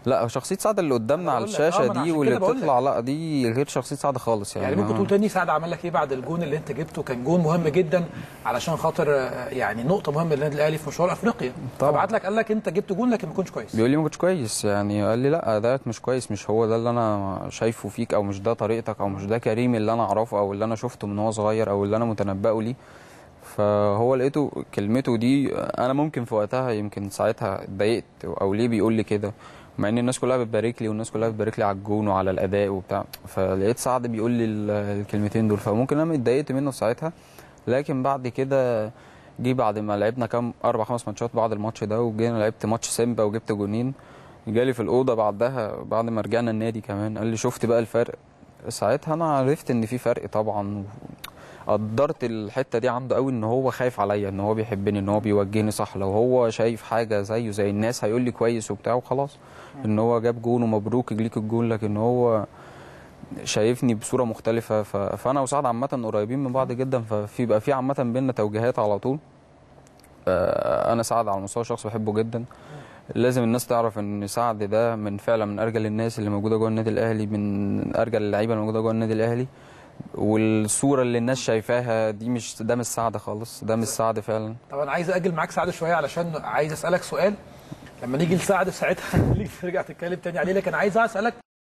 لا شخصيه سعد اللي قدامنا على بقول لك، آه، الشاشه ما أنا دي عشان واللي كده بقول بتطلع لا دي غير شخصيه سعد خالص يعني, يعني ممكن ما- تقول تاني سعد عمل لك ايه بعد الجون اللي انت جبته كان جون مهم جدا علشان خاطر آه، يعني نقطه مهمه للنادي الاهلي في مشوار افريقيا طبعا. فبعت لك قال لك انت جبت جون لكن ما كنتش كويس بيقول لي ما كنتش كويس يعني قال لي لا ده مش كويس مش هو ده اللي انا شايفه فيك او مش ده طريقتك او مش ده كريم اللي انا اعرفه او اللي انا شفته من هو صغير او اللي انا متنبأه ليه فهو لقيته كلمته دي انا ممكن في وقتها يمكن ساعتها اتضايقت او ليه بيقول لي كده مع ان الناس كلها بتبارك لي والناس كلها بتبارك لي على الجون وعلى الاداء وبتاع فلقيت سعد بيقول لي ال- الكلمتين دول فممكن انا اتضايقت منه ساعتها لكن بعد كده جه بعد ما لعبنا كام اربع خمس ماتشات بعد الماتش ده وجينا لعبت ماتش سيمبا وجبت جونين جالي في الاوضه بعدها بعد ما رجعنا النادي كمان قال لي شفت بقى الفرق ساعتها انا عرفت ان في فرق طبعا قدرت الحته دي عنده قوي ان هو خايف عليا ان هو بيحبني ان هو بيوجهني صح لو هو شايف حاجه زيه زي الناس هيقول لي كويس وبتاع وخلاص ان هو جاب جون ومبروك ليك الجون لكن هو شايفني بصوره مختلفه ف... فانا وسعد عامه قريبين من بعض جدا ففي بقى في عامه بينا توجيهات على طول آه، انا سعد على المستوى الشخصي بحبه جدا لازم الناس تعرف ان سعد ده من فعلا من ارجل الناس اللي موجوده جوه النادي الاهلي من ارجل اللعيبه اللي موجوده جوه النادي الاهلي والصوره اللي الناس شايفاها دي مش ده مش سعد خالص ده مش سعد فعلا طب انا عايز اجل معاك سعد شويه علشان عايز اسالك سؤال لما نيجي لسعد ساعتها نيجي ترجع تتكلم تاني عليه لكن عايز اسالك